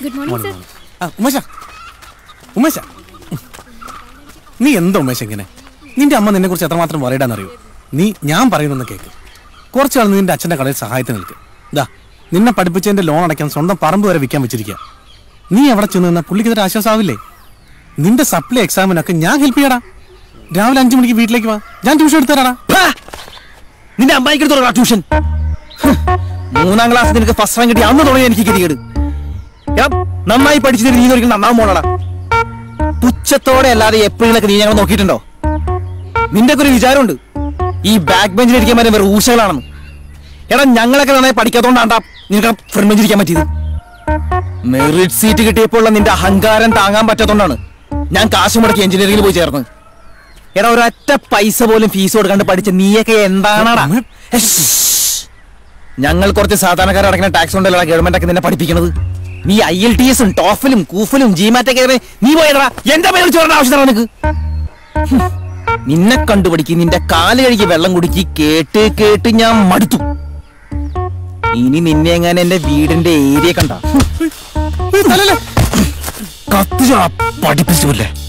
Good morning sir ആ, ഉമേശ ഉമേശ നീ എന്താ ഉമേശ ഇങ്ങനെ നിന്റെ അമ്മ നിന്നെ കുറിച്ച് എത്രമാത്രം പറയടാന്നറിയോ നീ ഞാൻ പറയുന്നൊന്ന് കേക്ക് കുറച്ചാൾ നിന്റെ അച്ഛന്റെ കടയിൽ സഹായത്തിന് നിൽക്ക് ദാ നിന്നെ പഠിപ്പിച്ചതിന്റെ ലോൺ അടയ്ക്കാൻ സ്വന്തം പറമ്പ് വരെ വിൽക്കാൻ വെച്ചിരിക്കുക നീ അവിടെ ചെന്ന് നിന്നാ പുള്ളിക്ക് ഇതൊരു ആശ്വാസമാവില്ലേ നിന്റെ സപ്ലൈ എക്സാമിനൊക്കെ ഞാൻ ഹെൽപ്പ് ചെയ്യടാ രാവിലെ അഞ്ചു മണിക്ക് വീട്ടിലേക്ക് വാ ഞാൻ ട്യൂഷൻ എടുത്തു തരാടാ ഹാ! നിന്റെ അമ്മായിക്ക് തുടങ്ങാ ട്യൂഷൻ ഹ്! മൂന്നാം ക്ലാസ് നിനക്ക് ഫസ്റ്റ് റാങ്ക് കിട്ടി അന്ന് തുടങ്ങി എനിക്ക് ഗതികേട് എടാ, നന്നായി പഠിച്ചത് നീ ഒരിക്കലും നന്നാവും പോണടാ പുച്ഛത്തോടെ അല്ലാതെ എപ്പോഴൊക്കെ നീ ഞങ്ങൾ നോക്കിയിട്ടുണ്ടോ നിന്റെ ഒക്കെ ഒരു വിചാരമുണ്ട് ഈ ബാക്ക് ബെഞ്ചിൽ ഇരിക്കാൻ പറ്റുന്ന വേറെ ഊശകളാണെന്ന് എടാ ഞങ്ങളൊക്കെ നന്നായി പഠിക്കാത്തോണ്ടാണ്ടാ നിനക്ക് ഫ്രണ്ട് ബെഞ്ചിൽ ഇരിക്കാൻ പറ്റിയത് മെറിറ്റ് സീറ്റ് കിട്ടിയപ്പോൾ നിന്റെ അഹങ്കാരം താങ്ങാൻ പറ്റാത്തോണ്ടാണ് ഞാൻ കാശ് മുടക്കി എഞ്ചിനീയറിംഗിൽ പോയി ചേർന്നത് എടാ ഒരൊറ്റ പൈസ പോലും ഫീസ് കൊടുക്കാണ്ട് പഠിച്ച നീയൊക്കെ എന്താണടാ എശ്ശ്. ഞങ്ങൾ കുറച്ച് സാധാരണക്കാർ അടക്കുന്ന ടാക്സ് കൊണ്ടല്ല ഗവൺമെന്റ് ഒക്കെ നിന്നെ പഠിപ്പിക്കുന്നത് നീ ഐ എൽ ടി എസും ടോഫലും കൂഫലും ജിമാറ്റൊക്കെ എഴുതി നീ പോയടാ എന്റെ പേര് ചോറിന്റെ ആവശ്യമാണ് നിനക്ക് ഹും. നിന്നെ കണ്ടുപിടിക്ക് നിന്റെ കാല് കഴുകി വെള്ളം കുടിക്ക് കേട്ട് കേട്ട് ഞാൻ മടുത്തു ഇനി നിന്നെ എങ്ങനെ എന്റെ വീടിന്റെ ഏരിയ കണ്ട കത്തു പഠിപ്പിച്ചില്ലേ